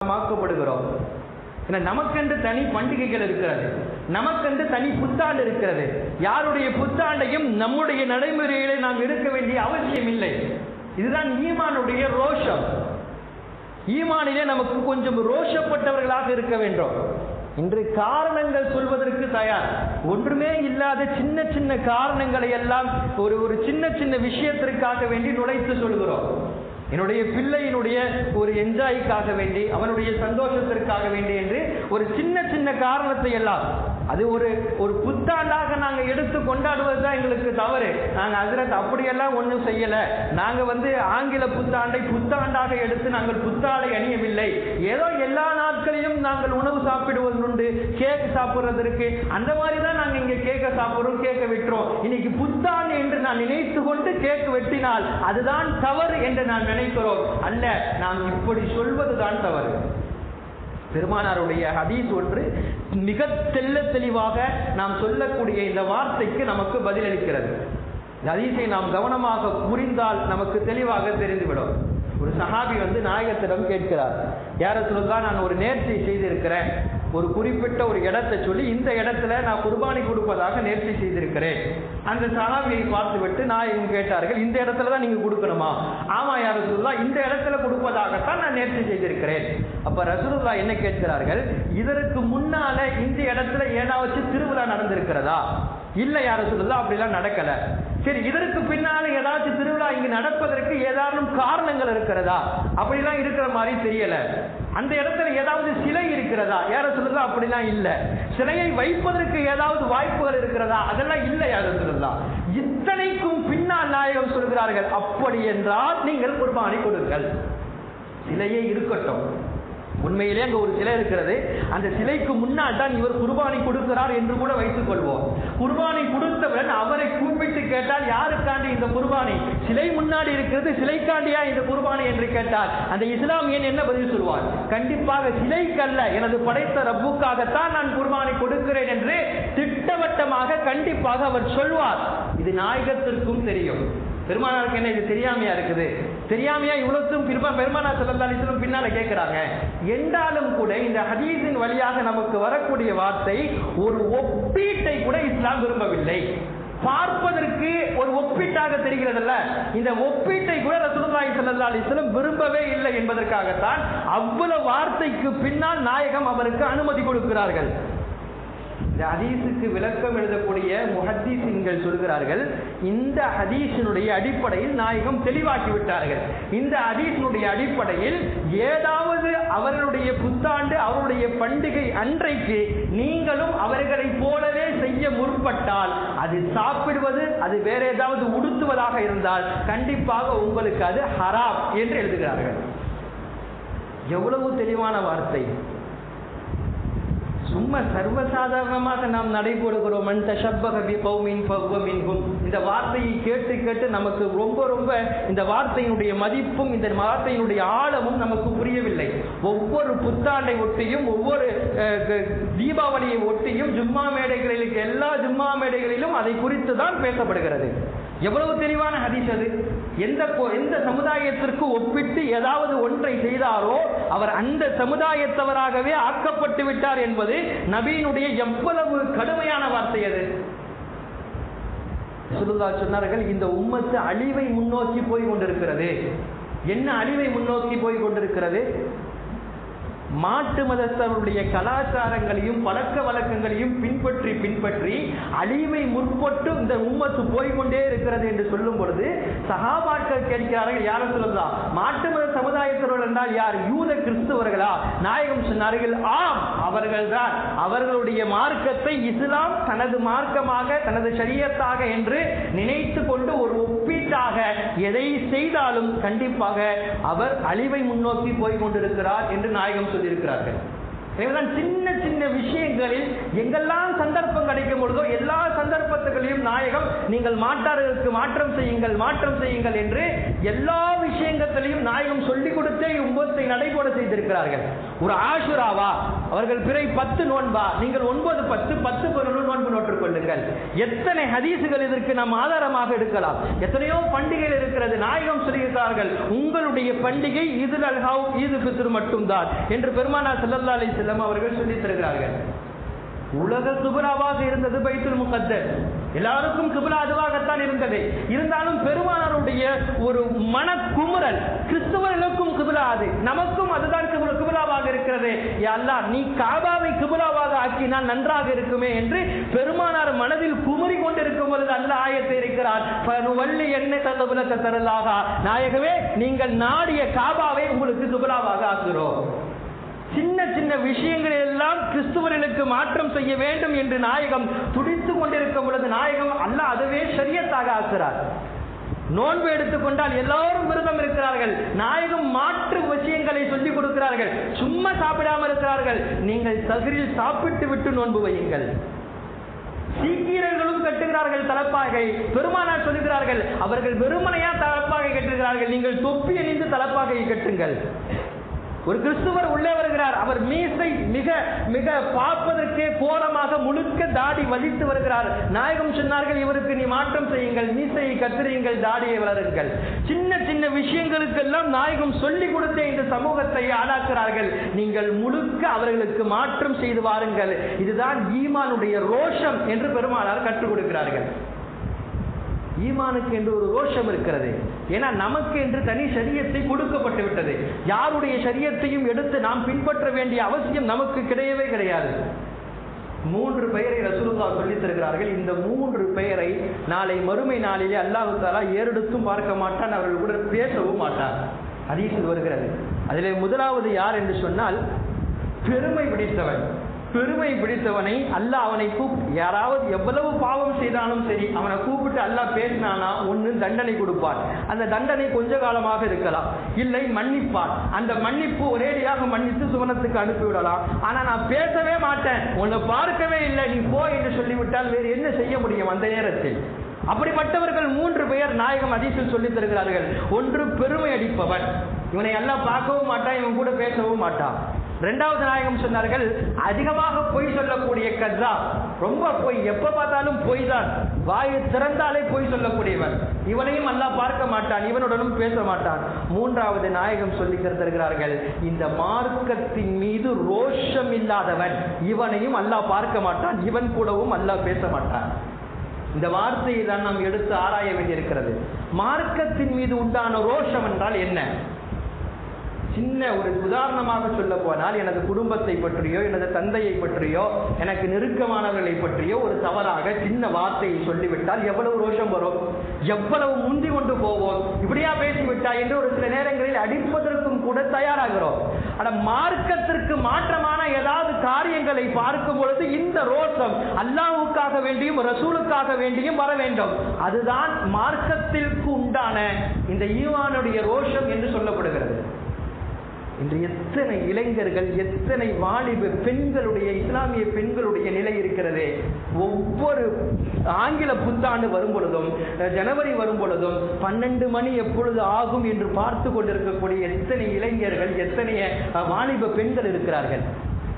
ஆக்கப்படுகிறோம் ஏன்னா நமக்கென்று தனி பண்டிகைகள் இருக்கிறது நமக்கென்று தனி புத்தாண்டு இருக்கிறது யாருடைய புத்தாண்டையும் நம்முடைய நடைமுறையிலே நாம் எடுக்க வேண்டிய அவசியம் இல்லை இதுதான் ஈமானுடைய ரோஷம் ஈமானிலே நமக்கு கொஞ்சம் ரோஷப்பட்டவர்களாக இருக்க வேண்டும் இன்று காரணங்கள் சொல்வதற்கு தயார் ஒன்றுமே இல்லாத சின்ன சின்ன காரணங்களை எல்லாம் ஒரு ஒரு சின்ன சின்ன விஷயத்திற்காக வேண்டி நுழைத்து சொல்கிறோம் என்னுடைய பிள்ளையினுடைய ஒரு என்ஜாய்க்காக வேண்டி அவனுடைய சந்தோஷத்திற்காக வேண்டி என்று ஒரு சின்ன சின்ன காரணத்தை எல்லாம் அது ஒரு ஒரு புத்தாண்டாக நாங்க எடுத்து கொண்டாடுவது தான் எங்களுக்கு தவறு நாங்க அதிரத் அப்படியெல்லாம் ஒன்றும் செய்யல நாங்க வந்து ஆங்கில புத்தாண்டை புத்தாண்டாக எடுத்து நாங்கள் புத்தாடை அணியவில்லை ஏதோ எல்லா நாட்களிலும் நாங்கள் உணவு சாப்பிடுவது உண்டு கேக் சாப்பிடுறதற்கு அந்த மாதிரி தான் நாங்க இங்க கேக்க சாப்பிடுறோம் கேக்க விட்டுறோம் இன்னைக்கு புத்தாண்டு என்று நான் நினைத்து கொண்டு கேக் வெட்டினால் அதுதான் தவறு என்று நான் நினைக்கிறோம் அல்ல நாம் இப்படி சொல்வதுதான் தவறு பெருமானாருடைய ஹதீஸ் ஒன்று மிக தெல்ல தெளிவாக நாம் சொல்லக்கூடிய இந்த வார்த்தைக்கு நமக்கு பதிலளிக்கிறது இந்த ஹதீஸை நாம் கவனமாக புரிந்தால் நமக்கு தெளிவாக தெரிந்துவிடும் ஒரு சஹாபி வந்து நாயகத்திடம் கேட்கிறார் யார சொல்லுதா நான் ஒரு நேர்ச்சி செய்திருக்கிறேன் ஒரு குறிப்பிட்ட ஒரு இடத்தை சொல்லி இந்த இடத்துல நான் குர்பானி கொடுப்பதாக நேர்ச்சி செய்திருக்கிறேன் அந்த சஹாபியை பார்த்துவிட்டு நாயகம் கேட்டார்கள் இந்த இடத்துல தான் நீங்க கொடுக்கணுமா ஆமா யார சொல்லா இந்த இடத்துல கொடுப்பதாகத்தான் நான் நேர்ச்சி செய்திருக்கிறேன் அப்ப ரசூலுல்லா என்ன கேட்கிறார்கள் இதற்கு முன்னால இந்த இடத்துல ஏதாவது திருவிழா நடந்திருக்கிறதா இல்ல யார சொல்லுதா அப்படிலாம் நடக்கல சரி இதற்கு பின்னால ஏதாச்சும் திருவிழா இங்கு நடப்பதற்கு ஏதானும் காரணங்கள் இருக்கிறதா அப்படிலாம் இருக்கிற மாதிரி தெரியல அந்த இடத்துல ஏதாவது சிலை இருக்கிறதா யார சொல்லுதா அப்படிலாம் இல்ல சிலையை வைப்பதற்கு ஏதாவது வாய்ப்புகள் இருக்கிறதா அதெல்லாம் இல்லை யார சொல்லுதா இத்தனைக்கும் பின்னால் நாயகம் சொல்கிறார்கள் அப்படி என்றால் நீங்கள் குர்பானி கொடுங்கள் சிலையே இருக்கட்டும் உண்மையிலே அங்க ஒரு சிலை இருக்கிறது அந்த சிலைக்கு முன்னால் தான் இவர் குர்பானி கொடுக்கிறார் என்று கூட வைத்துக் கொள்வோம் குர்பானி கொடுத்தவன் அவரை கூப்பிட்டு கேட்டால் யாருக்காண்டி இந்த குர்பானி சிலை முன்னாடி இருக்கிறது சிலைக்காண்டியா இந்த குர்பானி என்று கேட்டால் அந்த இஸ்லாமியன் என்ன பதில் சொல்வார் கண்டிப்பாக சிலைக்கல்ல எனது படைத்த ரப்புக்காகத்தான் நான் குர்பானி கொடுக்கிறேன் என்று திட்டவட்டமாக கண்டிப்பாக அவர் சொல்வார் இது நாயகத்திற்கும் தெரியும் பெருமானாருக்கு என்ன இது தெரியாமையா இருக்குது தெரியாமையா இவ்வளவுக்கும் பெருமா பெருமானா செல்லல்லா அலிஸ்லம் பின்னால கேட்கிறாங்க என்றாலும் கூட இந்த ஹதீஸின் வழியாக நமக்கு வரக்கூடிய வார்த்தை ஒரு ஒப்பீட்டை கூட இஸ்லாம் விரும்பவில்லை பார்ப்பதற்கு ஒரு ஒப்பீட்டாக தெரிகிறதல்ல இந்த ஒப்பீட்டை கூட ரசூலுல்லாஹி ஸல்லல்லாஹு அலைஹி வஸல்லம் விரும்பவே இல்லை என்பதற்காகத்தான் அவ்வளவு வார்த்தைக்கு பின்னால் நாயகம் அவருக்கு அனுமதி கொடுக்கிறார்கள் இந்த ஹதீஸுக்கு விளக்கம் எழுதக்கூடிய முஹத்தீசின்கள் சொல்கிறார்கள் இந்த ஹதீஸினுடைய அடிப்படையில் நாயகம் தெளிவாக்கி விட்டார்கள் இந்த ஹதீஸினுடைய அடிப்படையில் ஏதாவது அவர்களுடைய புத்தாண்டு அவருடைய பண்டிகை அன்றைக்கு நீங்களும் அவர்களைப் போலவே செய்ய முற்பட்டால் அது சாப்பிடுவது அது வேற ஏதாவது உடுத்துவதாக இருந்தால் கண்டிப்பாக உங்களுக்கு அது ஹராம் என்று எழுதுகிறார்கள் எவ்வளவு தெளிவான வார்த்தை சும்மா சர்வசாதாரணமாக நாம் நடைபெறுகிறோம் மண் தஷப்பக பி கௌமின் ஃபவ்வ மின்ஹும் இந்த வார்த்தையை கேட்டு கேட்டு நமக்கு ரொம்ப ரொம்ப இந்த வார்த்தையினுடைய மதிப்பும் இந்த வார்த்தையினுடைய ஆழமும் நமக்கு புரியவில்லை ஒவ்வொரு புத்தாண்டை ஒட்டியும் ஒவ்வொரு அஹ், க- தீபாவளியை ஒட்டியும் ஜும்மா மேடைகளில் எல்லா ஜும்மா மேடைகளிலும் அதை குறித்து தான் பேசப்படுகிறது எவ்வளவு தெளிவான ஹதீஸ் அது எந்த கொ- எந்த சமுதாயத்திற்கு ஒப்பிட்டு ஏதாவது ஒன்றை செய்தாரோ அவர் அந்த சமுதாயத்தவராகவே ஆக்கப்பட்டு விட்டார் என்பது நபியினுடைய எவ்வளவு கடுமையான வார்த்தை அது சுல்லா சொன்னார்கள் இந்த உம்மத்து அழிவை முன்னோக்கி போய் கொண்டிருக்கிறது என்ன அழிவை முன்னோக்கி போய் கொண்டிருக்கிறது மாட்டு மதத்தவருடைய கலாச்சாரங்களையும் பழக்க வழக்கங்களையும் பின்பற்றி பின்பற்றி அழிவை முற்பட்டு இந்த உம்மத்து போய்கொண்டே இருக்கிறது என்று சொல்லும் பொழுது சகாபாக்கள் கேட்கிறார்கள் யாரும் சொல்லலாம் மாட்டு மத சமுதாயத்தினர் என்றால் யார் யூத கிறிஸ்துவர்களா நாயகம் சொன்னார்கள் ஆம் அவர்கள்தான் அவர்களுடைய மார்க்கத்தை இஸ்லாம் தனது மார்க்கமாக தனது ஷரியத்தாக என்று நினைத்து கொண்டு ஒரு ஒப்பீட்டாக எதை செய்தாலும் கண்டிப்பாக அவர் அழிவை முன்னோக்கி போய் கொண்டிருக்கிறார் என்று நாயகம் சொல்லியிருக்கிறார்கள் எனவேதான் சின்ன சின்ன விஷயங்களில் எங்கெல்லாம் சந்தர்ப்பம் கிடைக்கும் பொழுதோ எல்லா சந்தர்ப்பத்துகளையும் நாயகம் நீங்கள் மாற்றார்களுக்கு மாற்றம் செய்யுங்கள் மாற்றம் செய்யுங்கள் என்று எல்லா விஷயங்கத்திலையும் நாயகம் சொல்லிக் கொடுத்தே உம்பத்தை நடைபோட செய்திருக்கிறார்கள் ஒரு ஆசுராவா அவர்கள் பிறை பத்து நோன்பா நீங்கள் ஒன்பது பத்து பத்து பதினொன்று நோன்பு நோற்றுக் கொள்ளுங்கள் எத்தனை ஹதீசுகள் இதற்கு நாம் ஆதாரமாக எடுக்கலாம் எத்தனையோ பண்டிகைகள் இருக்கிறது நாயகம் சொல்லியிருக்கிறார்கள் உங்களுடைய பண்டிகை இது அல்ஹாவ் ஈது பித்ரு மட்டும்தான் என்று பெருமானா ஸல்லல்லாஹு அலைஹி வஸல்லம் அவர்கள் சொல்லித் தருகிறார்கள் உலக சுபராவாக இருந்தது பைத்துல் முகத்தர் எல்லாருக்கும் கிபிலா அதுவாகத்தான் இருந்தது இருந்தாலும் பெருமானாருடைய ஒரு மனக்குமுறல் கிறிஸ்துவர்களுக்கும் கிபிலா அது நமக்கும் அதுதான் கிபிலா கிபிலாவாக இருக்கிறது யா அல்லாஹ் நீ காபாவை கிபிலாவாக ஆக்கினால் நன்றாக இருக்குமே என்று பெருமானார் மனதில் குமுறி கொண்டிருக்கும் பொழுது அல்ல ஆயத்தை இருக்கிறார் வள்ளி என்ன தந்த தரலாக நாயகமே நீங்கள் நாடிய காபாவை உங்களுக்கு கிபிலாவாக ஆக்குகிறோம் சின்ன சின்ன விஷயங்களை எல்லாம் கிறிஸ்துவர்களுக்கு மாற்றம் செய்ய வேண்டும் என்று நாயகம் துடித்துக் கொண்டிருக்கும் பொழுது நாயகம் அல்ல அதுவே சரியத்தாக ஆக்குறார் நோன்பு எடுத்துக்கொண்டால் எல்லாரும் விரதம் இருக்கிறார்கள் நாயகம் மாற்று விஷயங்களை சொல்லிக் கொடுக்கிறார்கள் சும்மா சாப்பிடாம இருக்கிறார்கள் நீங்கள் தகிரில் சாப்பிட்டு விட்டு நோன்பு வையுங்கள் சீக்கியர்களும் கட்டுகிறார்கள் தலப்பாகை பெருமானார் சொல்லுகிறார்கள் அவர்கள் வெறுமனையா தலப்பாகை கட்டுகிறார்கள் நீங்கள் தொப்பி அணிந்து தலப்பாகையை கட்டுங்கள் ஒரு கிறிஸ்துவர் உள்ளே வருகிறார் அவர் மீசை மிக மிக பார்ப்பதற்கே கோரமாக முழுக்க தாடி வலித்து வருகிறார் நாயகம் சொன்னார்கள் இவருக்கு நீ மாற்றம் செய்யுங்கள் மீசையை கத்திரியுங்கள் தாடியை வளருங்கள் சின்ன சின்ன விஷயங்களுக்கெல்லாம் நாயகம் சொல்லிக் கொடுத்த இந்த சமூகத்தை ஆளாக்குறார்கள் நீங்கள் முழுக்க அவர்களுக்கு மாற்றம் செய்து வாருங்கள் இதுதான் ஈமானுடைய ரோஷம் என்று பெருமானார் கற்றுக் கொடுக்கிறார்கள் ஈமானுக்கு என்று ஒரு ரோஷம் இருக்கிறது ஏன்னா நமக்கு என்று தனி சரியத்தை கொடுக்கப்பட்டு விட்டது யாருடைய சரியத்தையும் எடுத்து நாம் பின்பற்ற வேண்டிய அவசியம் நமக்கு கிடையவே கிடையாது மூன்று பெயரை ரசூலுல்லா சொல்லித் தருகிறார்கள் இந்த மூன்று பெயரை நாளை மறுமை நாளிலே அல்லாஹு தாலா ஏறெடுத்தும் பார்க்க மாட்டான் அவர்கள் கூட பேசவும் மாட்டார் ஹதீஸில் வருகிறது அதிலே முதலாவது யார் என்று சொன்னால் பெருமை பிடித்தவன் பெருமை பிடித்தவனை அல்லாஹ் அவனை கூப் யாராவது எவ்வளவு பாவம் செய்தாலும் சரி அவனை கூப்பிட்டு அல்லாஹ் பேசினானா ஒன்று தண்டனை கொடுப்பான் அந்த தண்டனை கொஞ்ச காலமாக இருக்கலாம் இல்லை மன்னிப்பான் அந்த மன்னிப்பு ஒரேடியாக மன்னித்து சுவனத்துக்கு அனுப்பிவிடலாம் ஆனா நான் பேசவே மாட்டேன் உன்னை பார்க்கவே இல்லை நீ போ என்று சொல்லிவிட்டால் வேறு என்ன செய்ய முடியும் அந்த நேரத்தில் அப்படிப்பட்டவர்கள் மூன்று பெயர் நாயகம் அதிசல் சொல்லித் தருகிறார்கள் ஒன்று பெருமை அடிப்பவன் இவனை எல்லாம் பார்க்கவும் மாட்டான் இவன் கூட பேசவும் மாட்டான் இரண்டாவது நாயகம் சொன்னார்கள் அதிகமாக பொய் சொல்லக்கூடிய கஜா ரொம்ப பொய் எப்ப பார்த்தாலும் பொய் தான் வாயை திறந்தாலே பொய் சொல்லக்கூடியவன் இவனையும் அல்லாஹ் பார்க்க மாட்டான் இவனுடனும் பேச மாட்டான் மூன்றாவது நாயகம் சொல்லி தருகிறார்கள் இந்த மார்க்கத்தின் மீது ரோஷம் இல்லாதவன் இவனையும் அல்லாஹ் பார்க்க மாட்டான் இவன் கூடவும் அல்லாஹ் பேச மாட்டான் இந்த வார்த்தையை தான் நாம் எடுத்து ஆராய வேண்டியிருக்கிறது மார்க்கத்தின் மீது உண்டான ரோஷம் என்றால் என்ன சின்ன ஒரு உதாரணமாக சொல்ல போனால் எனது குடும்பத்தை பற்றியோ எனது தந்தையை பற்றியோ எனக்கு நெருக்கமானவர்களை பற்றியோ ஒரு தவறாக சின்ன வார்த்தையை சொல்லிவிட்டால் எவ்வளவு ரோஷம் வரும் எவ்வளவு முந்தி கொண்டு போவோம் இப்படியா பேசிவிட்டா என்று ஒரு சில நேரங்களில் அடிப்பதற்கும் கூட தயாராகிறோம் ஆனா மார்க்கத்திற்கு மாற்றமான ஏதாவது காரியங்களை பார்க்கும் பொழுது இந்த ரோஷம் அல்லாஹ்வுக்காக வேண்டியும் ரசூலுக்காக வேண்டியும் வர வேண்டும் அதுதான் மார்க்கத்திற்கு உண்டான இந்த ஈவானுடைய ரோஷம் என்று சொல்லப்படுகிறது இன்று எத்தனை இளைஞர்கள் எத்தனை வாலிப பெண்களுடைய இஸ்லாமிய பெண்களுடைய நிலை இருக்கிறது ஒவ்வொரு ஆங்கில புத்தாண்டு வரும் பொழுதும் ஜனவரி வரும் பொழுதும் பன்னெண்டு மணி எப்பொழுது ஆகும் என்று பார்த்து கொண்டிருக்கக்கூடிய எத்தனை இளைஞர்கள் எத்தனை வாலிப பெண்கள் இருக்கிறார்கள்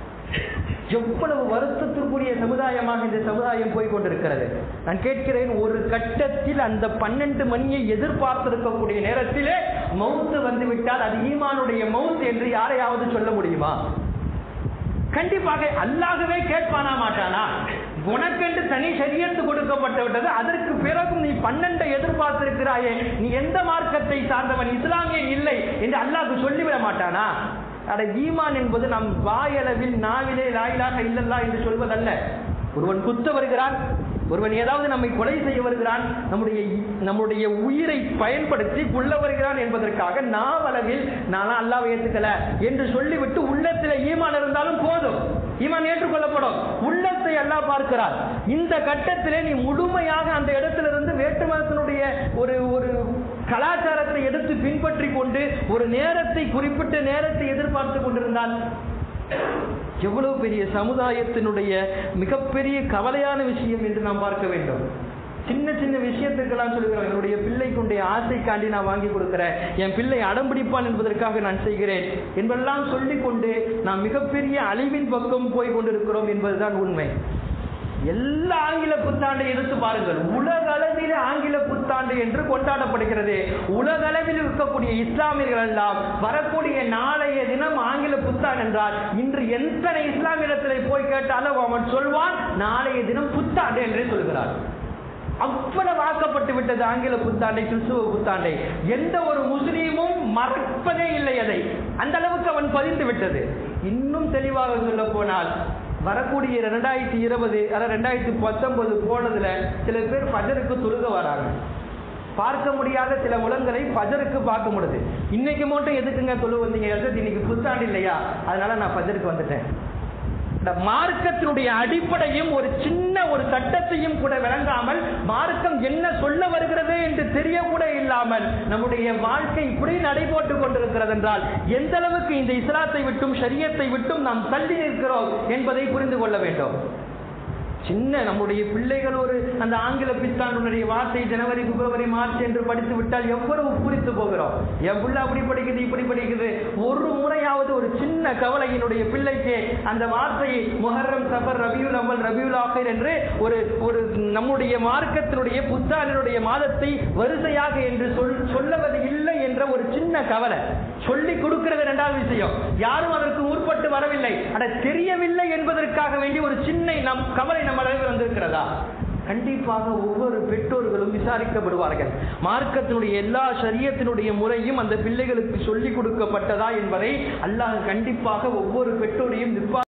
எவ்வளவு வருத்தத்திற்குரிய சமுதாயமாக இந்த சமுதாயம் போய் கொண்டிருக்கிறது நான் கேட்கிறேன் ஒரு கட்டத்தில் அந்த பன்னெண்டு மணியை எதிர்பார்த்திருக்கக்கூடிய நேரத்திலே மவுத்து வந்துவிட்டால் அது ஈமானுடைய மவுத் என்று யாரையாவது சொல்ல முடியுமா கண்டிப்பாக அல்லாகவே கேட்பானா மாட்டானா உனக்கென்று தனி சரியத்து கொடுக்கப்பட்டு விட்டது அதற்கு பிறகும் நீ பன்னெண்டை எதிர்பார்த்திருக்கிறாயே நீ எந்த மார்க்கத்தை சார்ந்தவன் இஸ்லாமியன் இல்லை என்று அல்லாஹ் சொல்லிவிட மாட்டானா அட ஈமான் என்பது நம் வாயளவில் நாவிலே லாயிலாக இல்லல்லா என்று சொல்வதல்ல ஒருவன் குத்த வருகிறான் ஒருவன் ஏதாவது நம்மை கொலை செய்ய வருகிறான் நம்முடைய நம்முடைய உயிரை பயன்படுத்தி கொள்ள வருகிறான் என்பதற்காக நாவளவில் நான் அல்லாவை ஏற்றுக்கல என்று சொல்லிவிட்டு உள்ளத்தில் ஈமான் இருந்தாலும் போதும் ஈமான் ஏற்றுக்கொள்ளப்படும் உள்ளத்தை அல்லாஹ் பார்க்கிறார் இந்த கட்டத்திலே நீ முழுமையாக அந்த இடத்திலிருந்து வேற்று மதத்தினுடைய ஒரு ஒரு கலாச்சாரத்தை எடுத்து பின்பற்றி கொண்டு ஒரு நேரத்தை குறிப்பிட்ட நேரத்தை எதிர்பார்த்து கொண்டிருந்தால் எவ்வளவு பெரிய சமுதாயத்தினுடைய மிகப்பெரிய கவலையான விஷயம் என்று நாம் பார்க்க வேண்டும் சின்ன சின்ன விஷயத்துக்கெல்லாம் சொல்லுகிறோம் என்னுடைய பிள்ளைக்குடைய ஆசைக்காண்டி நான் வாங்கி கொடுக்கிறேன் என் பிள்ளை அடம்பிடிப்பான் என்பதற்காக நான் செய்கிறேன் என்பதெல்லாம் சொல்லிக்கொண்டு நாம் மிகப்பெரிய அழிவின் பக்கம் போய் கொண்டிருக்கிறோம் என்பதுதான் உண்மை எல்லா ஆங்கில புத்தாண்டை எடுத்து பாருங்கள் உலக அளவில் ஆங்கில புத்தாண்டு என்று கொண்டாடப்படுகிறது உலக அளவில் இருக்கக்கூடிய இஸ்லாமியர்கள் எல்லாம் வரக்கூடிய நாளைய தினம் ஆங்கில புத்தாண்டு என்றால் இன்று எத்தனை இஸ்லாமியத்தில் போய் கேட்டாலும் அவன் சொல்வான் நாளைய தினம் புத்தாண்டு என்றே சொல்கிறார் அவ்வளவு ஆக்கப்பட்டு விட்டது ஆங்கில புத்தாண்டை கிறிஸ்துவ புத்தாண்டை எந்த ஒரு முஸ்லீமும் மறப்பதே இல்லை அதை அந்த அளவுக்கு அவன் பதிந்து விட்டது இன்னும் தெளிவாக சொல்ல போனால் வரக்கூடிய ரெண்டாயிரத்தி இருபது அதாவது ரெண்டாயிரத்தி பத்தொன்பது போனதுல சில பேர் பஜருக்கு தொழுக வராங்க பார்க்க முடியாத சில உலங்களை பஜருக்கு பார்க்க முடியுது இன்னைக்கு மட்டும் எதுக்குங்க தொழு வந்தீங்க ஹசரத், இன்னைக்கு புத்தாண்டு இல்லையா அதனால நான் பஜருக்கு வந்துட்டேன் இந்த மார்க்கத்தினுடைய அடிப்படையும் ஒரு சின்ன ஒரு சட்டத்தையும் கூட விளங்காமல் மார்க்கம் என்ன சொல்ல வருகிறது என்று தெரிய கூட இல்லாமல் நம்முடைய வாழ்க்கை இப்படி நடைபோட்டு கொண்டிருக்கிறது என்றால் எந்த அளவுக்கு இந்த இஸ்லாத்தை விட்டும் ஷரியத்தை விட்டும் நாம் தள்ளி நிற்கிறோம் என்பதை புரிந்து கொள்ள வேண்டும் சின்ன நம்முடைய பிள்ளைகள் ஒரு அந்த ஆங்கில பித்தாண்டுடைய வார்த்தை ஜனவரி பிப்ரவரி மார்ச் என்று படித்து விட்டால் எவ்வளவு பூரித்து போகிறோம் என் பிள்ளை அப்படி படிக்குது இப்படி படிக்குது ஒரு முறையாவது ஒரு சின்ன கவலையினுடைய பிள்ளைக்கு அந்த வார்த்தையை முஹர்ரம் சஃபர் ரபியுல் அமல் ரபியுல் ஆஃபிர் என்று ஒரு ஒரு நம்முடைய மார்க்கத்தினுடைய புத்தாண்டினுடைய மாதத்தை வரிசையாக என்று சொல் சொல்லுவது இல்லை என்ற ஒரு சின்ன கவலை சொல்லி கொடுக்கிறது இரண்டாவது விஷயம் யாரும் அதற்கு உட்பட்டு வரவில்லை அட தெரியவில்லை என்பதற்காக வேண்டி ஒரு சின்ன நம் கவலை நம்ம அளவில் வந்திருக்கிறதா கண்டிப்பாக ஒவ்வொரு பெற்றோர்களும் விசாரிக்கப்படுவார்கள் மார்க்கத்தினுடைய எல்லா சரியத்தினுடைய முறையும் அந்த பிள்ளைகளுக்கு சொல்லிக் கொடுக்கப்பட்டதா என்பதை அல்லாஹ் கண்டிப்பாக ஒவ்வொரு பெற்றோரையும் நிர்வாக